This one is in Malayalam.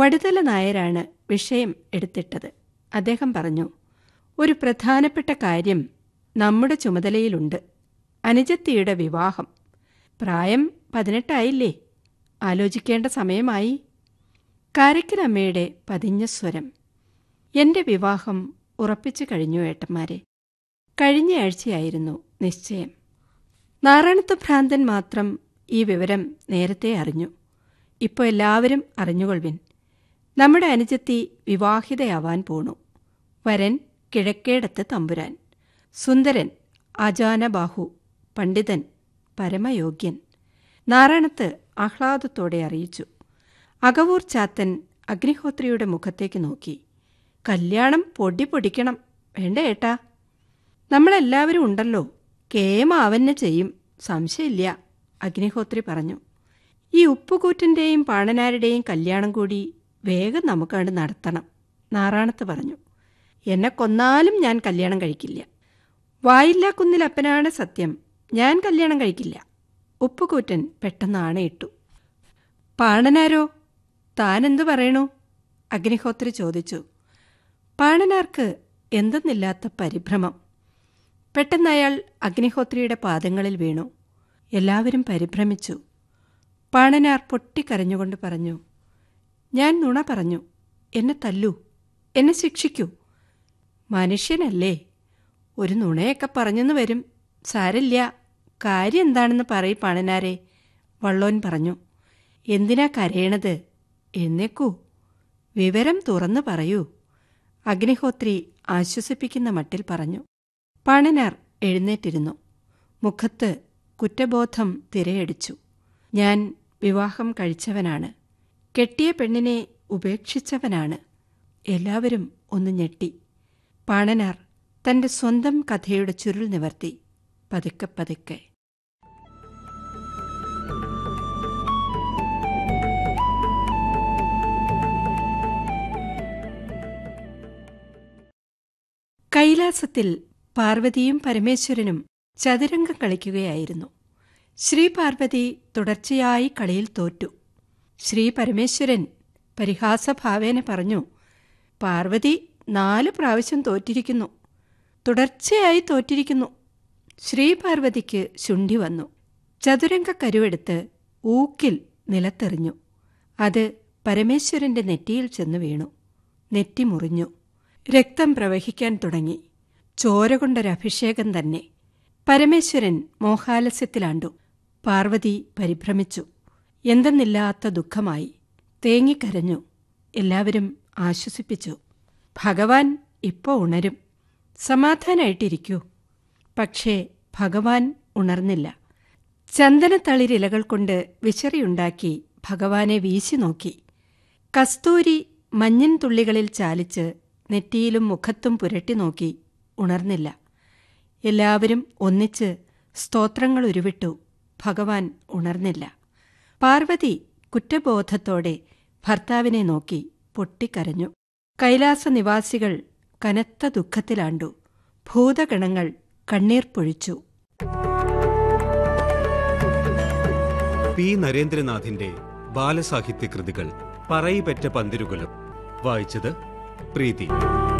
വടുതല നായരാണ് വിഷയം എടുത്തിട്ടത് അദ്ദേഹം പറഞ്ഞു ഒരു പ്രധാനപ്പെട്ട കാര്യം നമ്മുടെ ചുമതലയിലുണ്ട് അനുജത്തിയുടെ വിവാഹം പ്രായം പതിനെട്ടായില്ലേ ആലോചിക്കേണ്ട സമയമായി കാരക്കലമ്മയുടെ പതിഞ്ഞ സ്വരം എന്റെ വിവാഹം ഉറപ്പിച്ചു കഴിഞ്ഞു ഏട്ടന്മാരെ കഴിഞ്ഞയാഴ്ചയായിരുന്നു നിശ്ചയം നാരായണത്വ ഭ്രാന്തൻ മാത്രം ഈ വിവരം നേരത്തെ അറിഞ്ഞു ഇപ്പോൾ എല്ലാവരും അറിഞ്ഞുകൊള്ളുവിൻ നമ്മുടെ അനുജത്തി വിവാഹിതയാവാൻ പോണു വരൻ കിഴക്കേടത്ത് തമ്പുരാൻ സുന്ദരൻ അജാനബാഹു പണ്ഡിതൻ പരമയോഗ്യൻ നാരായണത്ത് ആഹ്ലാദത്തോടെ അറിയിച്ചു അകവൂർ ചാത്തൻ അഗ്നിഹോത്രിയുടെ മുഖത്തേക്ക് നോക്കി കല്യാണം പൊടി പൊടിക്കണം വേണ്ട ഏട്ടാ നമ്മളെല്ലാവരും ഉണ്ടല്ലോ കേമ അവന്നെ ചെയ്യും സംശയമില്ല അഗ്നിഹോത്രി പറഞ്ഞു ഈ ഉപ്പുകൂറ്റിൻ്റെയും പാണനാരുടെയും കല്യാണം കൂടി വേഗം നമുക്കണ്ട് നടത്തണം നാറാണത്ത് പറഞ്ഞു എന്നെ കൊന്നാലും ഞാൻ കല്യാണം കഴിക്കില്ല വായില്ലാ കുന്നിലപ്പനാണ് സത്യം ഞാൻ കല്യാണം കഴിക്കില്ല ഉപ്പുകൂറ്റൻ പെട്ടെന്ന് ആണയിട്ടു പാണനാരോ താനെന്തു പറയണു അഗ്നിഹോത്രി ചോദിച്ചു പാണനാർക്ക് എന്തെന്നില്ലാത്ത പരിഭ്രമം പെട്ടെന്ന് അയാൾ അഗ്നിഹോത്രിയുടെ പാദങ്ങളിൽ വീണു എല്ലാവരും പരിഭ്രമിച്ചു പാണനാർ പൊട്ടിക്കരഞ്ഞുകൊണ്ട് പറഞ്ഞു ഞാൻ നുണ പറഞ്ഞു എന്നെ തല്ലൂ എന്നെ ശിക്ഷിക്കൂ മനുഷ്യനല്ലേ ഒരു നുണയൊക്കെ പറഞ്ഞെന്ന് വരും സാരില്ല കാര്യം എന്താണെന്ന് പറയ് പാണനാരെ വള്ളോൻ പറഞ്ഞു എന്തിനാ കരയണത് എന്നേക്കൂ വിവരം തുറന്നു പറയൂ അഗ്നിഹോത്രി ആശ്വസിപ്പിക്കുന്ന മട്ടിൽ പറഞ്ഞു പാണനാർ എഴുന്നേറ്റിരുന്നു മുഖത്ത് കുറ്റബോധം തിരയടിച്ചു ഞാൻ വിവാഹം കഴിച്ചവനാണ് കെട്ടിയ പെണ്ണിനെ ഉപേക്ഷിച്ചവനാണ് എല്ലാവരും ഒന്ന് ഞെട്ടി പാണനാർ തന്റെ സ്വന്തം കഥയുടെ ചുരുൾ നിവർത്തി പതുക്കെ പതുക്കെ കൈലാസത്തിൽ പാർവതിയും പരമേശ്വരനും ചതുരംഗം കളിക്കുകയായിരുന്നു ശ്രീ പാർവതി തുടർച്ചയായി കളിയിൽ തോറ്റു ശ്രീ പരമേശ്വരൻ പരിഹാസഭാവേന പറഞ്ഞു പാർവതി നാല് പ്രാവശ്യം തോറ്റിരിക്കുന്നു തുടർച്ചയായി തോറ്റിരിക്കുന്നു ശ്രീ പാർവതിക്ക് ശുണ്ഠി വന്നു ചതുരംഗ കരുവെടുത്ത് ഊക്കിൽ നിലത്തെറിഞ്ഞു അത് പരമേശ്വരന്റെ നെറ്റിയിൽ ചെന്ന് വീണു നെറ്റി മുറിഞ്ഞു രക്തം പ്രവഹിക്കാൻ തുടങ്ങി ചോര കൊണ്ടൊരഭിഷേകം തന്നെ പരമേശ്വരൻ മോഹാലസ്യത്തിലാണ്ടു പാർവതി പരിഭ്രമിച്ചു എന്തെന്നില്ലാത്ത ദുഃഖമായി തേങ്ങിക്കരഞ്ഞു എല്ലാവരും ആശ്വസിപ്പിച്ചു ഭഗവാൻ ഇപ്പോ ഉണരും സമാധാനായിട്ടിരിക്കൂ പക്ഷേ ഭഗവാൻ ഉണർന്നില്ല ചന്ദനത്തളിരിലകൾ കൊണ്ട് വിശറിയുണ്ടാക്കി ഭഗവാനെ വീശി നോക്കി കസ്തൂരി മഞ്ഞിൻ തുള്ളികളിൽ ചാലിച്ച് നെറ്റിയിലും മുഖത്തും പുരട്ടി നോക്കി ഉണർന്നില്ല എല്ലാവരും ഒന്നിച്ച് സ്തോത്രങ്ങൾ ഉരുവിട്ടു ഭഗവാൻ ഉണർന്നില്ല പാർവതി കുറ്റബോധത്തോടെ ഭർത്താവിനെ നോക്കി പൊട്ടിക്കരഞ്ഞു കൈലാസ നിവാസികൾ കനത്ത ദുഃഖത്തിലാണ്ടു ഭൂതഗണങ്ങൾ കണ്ണീർ പൊഴിച്ചു പി നരേന്ദ്രനാഥിന്റെ ബാലസാഹിത്യ കൃതികൾ പറയിപെറ്റ പന്തിരുകുലം വായിച്ചത് പ്രീതി